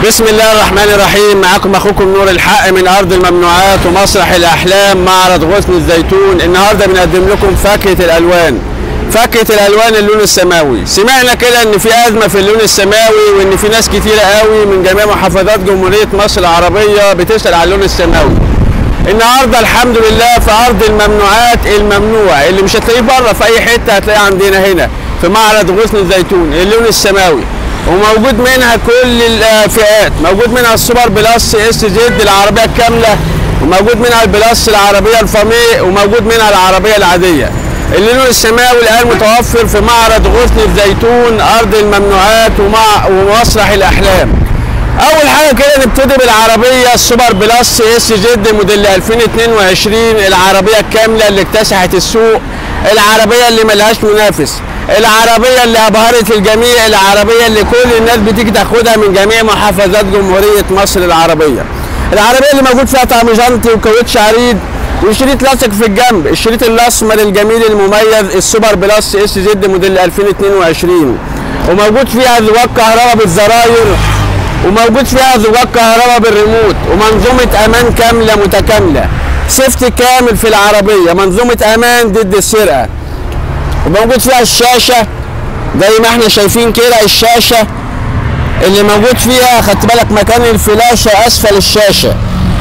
بسم الله الرحمن الرحيم معاكم اخوكم نور الحق من ارض الممنوعات ومسرح الاحلام معرض غصن الزيتون النهارده بنقدم لكم فاكهه الالوان فاكهه الالوان اللون السماوي سمعنا كده ان في ازمه في اللون السماوي وان في ناس كتيره قوي من جميع محافظات جمهوريه مصر العربيه بتسال على اللون السماوي النهارده الحمد لله في ارض الممنوعات الممنوع اللي مش هتلاقيه بره في اي حته هتلاقيه عندنا هنا في معرض غصن الزيتون اللون السماوي وموجود منها كل الفئات موجود منها السوبر بلس اس زد العربيه الكامله وموجود منها البلس العربيه الفامي وموجود منها العربيه العاديه اللون السماوي الان متوفر في معرض غصن الزيتون ارض الممنوعات ومع ومسرح الاحلام اول حاجه كده نبتدي بالعربيه السوبر بلس اس زد موديل 2022 العربيه الكامله اللي اكتسحت السوق العربيه اللي ملهاش منافس العربيه اللي ابهرت الجميع العربيه اللي كل الناس بتيجي تاخدها من جميع محافظات جمهوريه مصر العربيه العربيه اللي موجود فيها طعم جنطي وكاوتش عريض وشريط لاصق في الجنب الشريط الاسمر الجميل المميز السوبر بلس اس زد موديل 2022 وموجود فيها زواج كهرباء بالزراير وموجود فيها زواج كهرباء بالريموت ومنظومه امان كامله متكامله سيفتي كامل في العربيه منظومه امان ضد السرقه وموجود فيها الشاشه زي ما احنا شايفين كده الشاشه اللي موجود فيها خدت بالك مكان الفلاشه اسفل الشاشه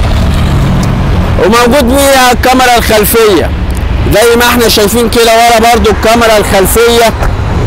وموجود فيها الكاميرا الخلفيه زي ما احنا شايفين كده ورا برضو الكاميرا الخلفيه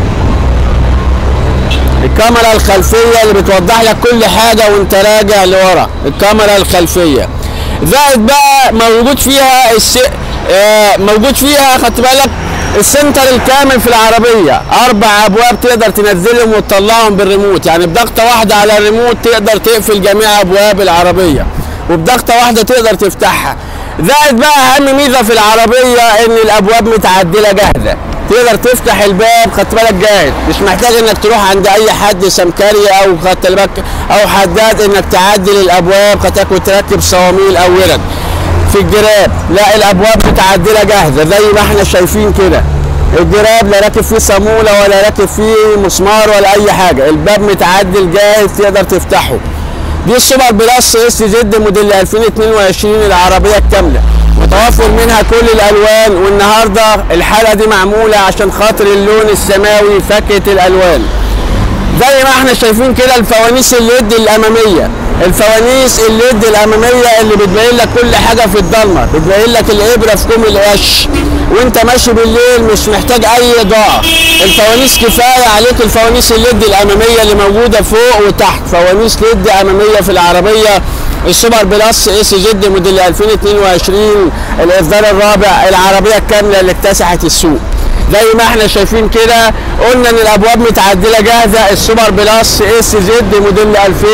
الكاميرا الخلفيه اللي بتوضح لك كل حاجه وانت راجع لورا الكاميرا الخلفيه زائد بقى موجود فيها الس... آه موجود فيها خدت بالك السنتر الكامل في العربيه اربع ابواب تقدر تنزلهم وتطلعهم بالريموت يعني بضغطه واحده على الريموت تقدر تقفل جميع ابواب العربيه وبضغطه واحده تقدر تفتحها زائد بقى اهم ميزه في العربيه ان الابواب متعدله جاهزه تقدر تفتح الباب خدت بالك جاهز مش محتاج انك تروح عند اي حد سمكري او خدت بالك او حداد انك تعدل الابواب خدت بالك وتركب صواميل او ورد في الجراب لا الابواب متعدله جاهزه زي ما احنا شايفين كده الجراب لا راكب فيه صاموله ولا راكب فيه مسمار ولا اي حاجه الباب متعدل جاهز تقدر تفتحه دي السوبر بلس اس زد موديل 2022 العربيه الكامله متوفر منها كل الالوان والنهارده الحلقه دي معموله عشان خاطر اللون السماوي فاكهه الالوان زي ما احنا شايفين كده الفوانيس الليد الاماميه الفوانيس الليد الاماميه اللي بتبين لك كل حاجه في الضلمه بتبين لك الابره في كوم القش وانت ماشي بالليل مش محتاج اي اضاءه الفوانيس كفايه عليك الفوانيس الليد الاماميه اللي موجوده فوق وتحت فوانيس ليد اماميه في العربيه السوبر بلس اس زد موديل 2022 الاصدار الرابع العربيه الكامله اللي اكتسحت السوق زي ما احنا شايفين كده قلنا ان الابواب متعدله جاهزه السوبر بلس اس زد موديل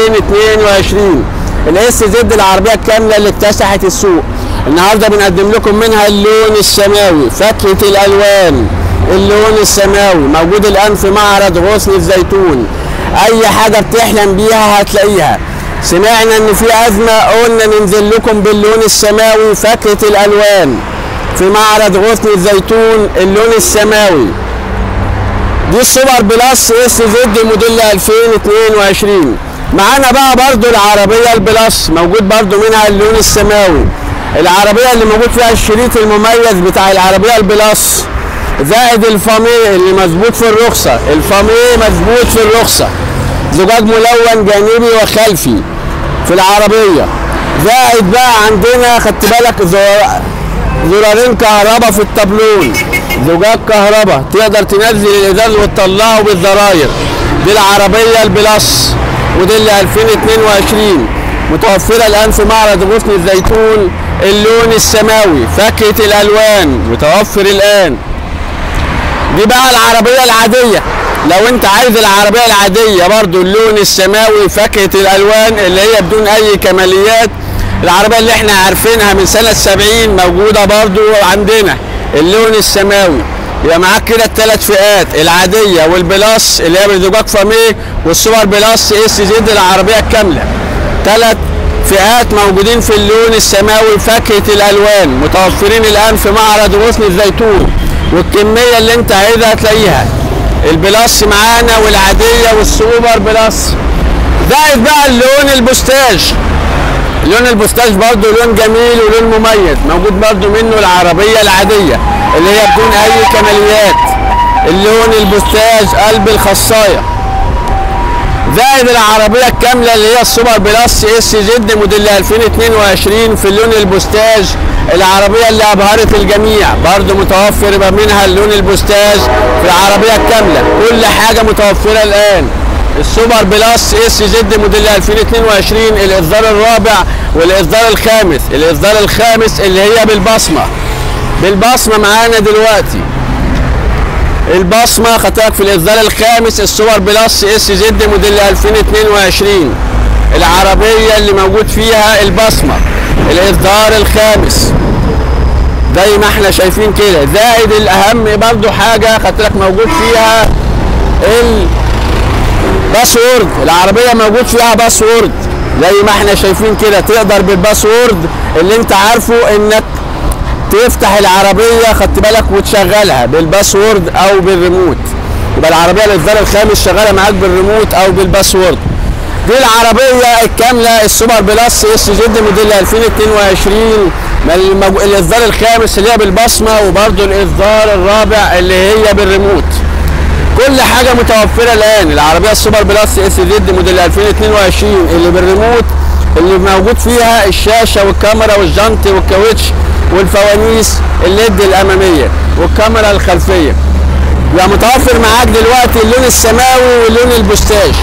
2022 الاس زد العربيه الكامله اللي اكتسحت السوق النهارده بنقدم لكم منها اللون السماوي فاكهه الالوان اللون السماوي موجود الان في معرض غصن الزيتون اي حاجه بتحلم بيها هتلاقيها سمعنا ان في ازمه قلنا ننزل لكم باللون السماوي فاكهه الالوان في معرض غصن الزيتون اللون السماوي دي السوبر بلس اس زد موديل 2022 معانا بقى برضو العربيه البلس موجود برضو منها اللون السماوي العربيه اللي موجود فيها الشريط المميز بتاع العربيه البلس زائد الفامي اللي مظبوط في الرخصه الفامي مظبوط في الرخصه زجاج ملون جانبي وخلفي في العربيه زائد بقى عندنا خدت بالك زرارين كهرباء في التابلون زجاج كهرباء تقدر تنزل الازاز وتطلعه بالزراير دي العربيه البلس موديل 2022 متوفره الان في معرض غصن الزيتون اللون السماوي فاكهه الالوان متوفر الان دي بقى العربيه العاديه لو انت عايز العربيه العاديه برضو اللون السماوي فاكهه الالوان اللي هي بدون اي كماليات العربيه اللي احنا عارفينها من سنه 70 موجوده برضو عندنا اللون السماوي يبقى معاك كده الثلاث فئات العاديه والبلاس اللي هي بالزجاج فاميه والسوبر بلاس اس زد العربيه الكامله ثلاث فئات موجودين في اللون السماوي فاكهه الالوان متوفرين الان في معرض غصن الزيتون والكميه اللي انت عايزها هتلاقيها البلاس معانا والعاديه والسوبر بلاس زائد بقى اللون البوستاج لون البوستاج برضه لون جميل ولون مميز موجود برضه منه العربية العادية اللي هي بدون أي كماليات اللون البوستاج قلب الخصاية زائد العربية الكاملة اللي هي السوبر بلس اس جد موديل 2022 في اللون البوستاج العربية اللي أبهرت الجميع برضه متوفر يبقى منها اللون البوستاج في العربية الكاملة كل حاجة متوفرة الآن السوبر بلس اس جد موديل 2022 الاصدار الرابع والاصدار الخامس الاصدار الخامس اللي هي بالبصمه بالبصمه معانا دلوقتي البصمه خدتك في الاصدار الخامس السوبر بلس اس جد موديل 2022 العربيه اللي موجود فيها البصمه الاصدار الخامس زي ما احنا شايفين كده زائد الاهم برضو حاجه خدتك موجود فيها ال باسورد العربية موجود فيها باسورد زي ما احنا شايفين كده تقدر بالباسورد اللي انت عارفه انك تفتح العربية خدت بالك وتشغلها بالباسورد او بالريموت يبقى العربية الاصدار الخامس شغالة معاك بالريموت او بالباسورد دي العربية الكاملة السوبر بلس اس جد موديل 2022 المج- الاصدار الخامس اللي هي بالبصمة وبرده الاصدار الرابع اللي هي بالريموت كل حاجه متوفره الان العربيه السوبر بلس اس زد موديل 2022 اللي بالريموت اللي موجود فيها الشاشه والكاميرا والجنط والكاوتش والفوانيس الليد الاماميه والكاميرا الخلفيه يبقى متوفر معاك دلوقتي اللون السماوي واللون البوستاج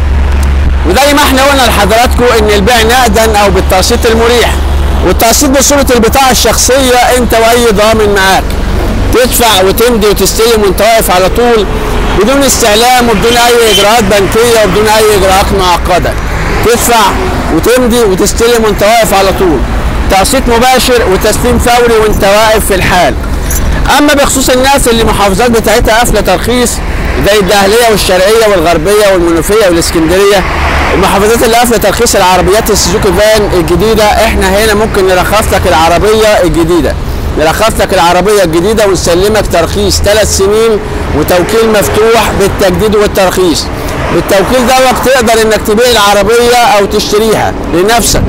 وزي ما احنا قلنا لحضراتكم ان البيع نقدا او بالتقسيط المريح والتقسيط بصوره البطاقه الشخصيه انت واي ضامن معاك تدفع وتمضي وتستلم وانت واقف على طول بدون استعلام وبدون اي اجراءات بنكيه وبدون اي اجراءات معقده تدفع وتمضي وتستلم وانت واقف على طول تقسيط مباشر وتسليم فوري وانت واقف في الحال اما بخصوص الناس اللي المحافظات بتاعتها قافله ترخيص زي الدهليه والشرقيه والغربيه والمنوفيه والاسكندريه المحافظات اللي قافله ترخيص العربيات السوزوكي فان الجديده احنا هنا ممكن نرخص لك العربيه الجديده نرخص لك العربيه الجديده ونسلمك ترخيص ثلاث سنين وتوكيل مفتوح بالتجديد والترخيص بالتوكيل دوت تقدر انك تبيع العربيه او تشتريها لنفسك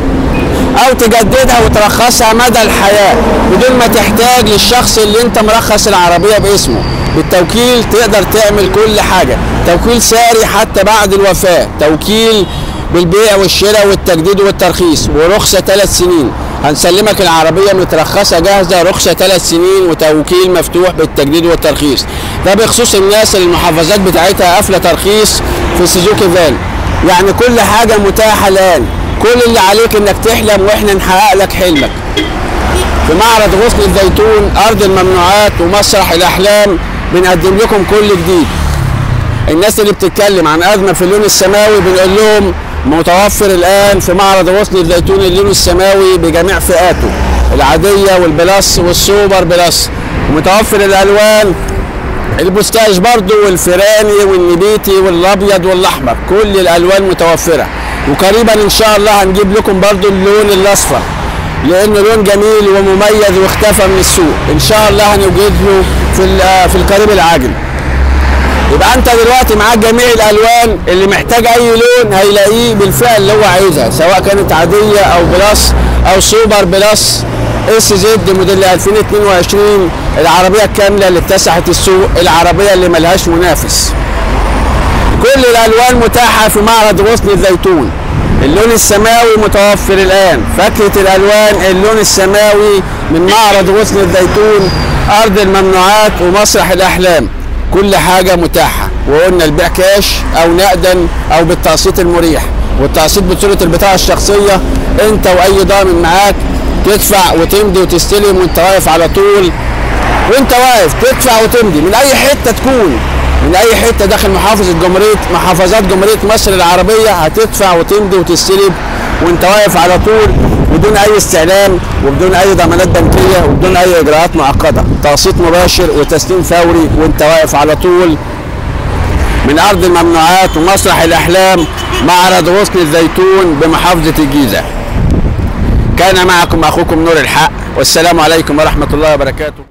او تجددها وترخصها مدى الحياه بدون ما تحتاج للشخص اللي انت مرخص العربيه باسمه بالتوكيل تقدر تعمل كل حاجه توكيل ساري حتى بعد الوفاه توكيل بالبيع والشراء والتجديد والترخيص ورخصه ثلاث سنين هنسلمك العربيه مترخصه جاهزه رخصه ثلاث سنين وتوكيل مفتوح بالتجديد والترخيص ده بخصوص الناس اللي المحافظات بتاعتها قافله ترخيص في سوزوكي فان يعني كل حاجه متاحه الان كل اللي عليك انك تحلم واحنا نحقق لك حلمك في معرض غصن الزيتون ارض الممنوعات ومسرح الاحلام بنقدم لكم كل جديد الناس اللي بتتكلم عن ازمه في اللون السماوي بنقول لهم متوفر الان في معرض غصن الزيتون اللون السماوي بجميع فئاته العاديه والبلس والسوبر بلس ومتوفر الالوان البوستاج برضو والفيراني والنبيتي والابيض والاحمر كل الالوان متوفره وقريبا ان شاء الله هنجيب لكم برضو اللون الاصفر لانه لون جميل ومميز واختفى من السوق ان شاء الله هنوجد له في ال- في القريب العاجل يبقى انت دلوقتي معاك جميع الالوان اللي محتاج اي لون هيلاقيه بالفئه اللي هو عايزها سواء كانت عاديه او بلس او سوبر بلس اس زد موديل 2022 العربيه الكامله اللي اكتسحت السوق العربيه اللي ملهاش منافس كل الالوان متاحه في معرض غصن الزيتون اللون السماوي متوفر الان فاكهه الالوان اللون السماوي من معرض غصن الزيتون ارض الممنوعات ومسرح الاحلام كل حاجه متاحه وقلنا البيع كاش او نقدا او بالتقسيط المريح والتقسيط بصوره البطاقه الشخصيه انت واي ضامن معاك تدفع وتمضي وتستلم وانت واقف على طول وانت واقف تدفع وتمضي من اي حته تكون من اي حته داخل محافظه جمهوريه محافظات جمهوريه مصر العربيه هتدفع وتمضي وتستلم وانت واقف على طول بدون اي استعلام وبدون اي ضمانات بنكيه وبدون اي اجراءات معقده تقسيط مباشر وتسليم فوري وانت واقف على طول من ارض الممنوعات ومسرح الاحلام معرض غصن الزيتون بمحافظه الجيزه كان معكم اخوكم نور الحق والسلام عليكم ورحمه الله وبركاته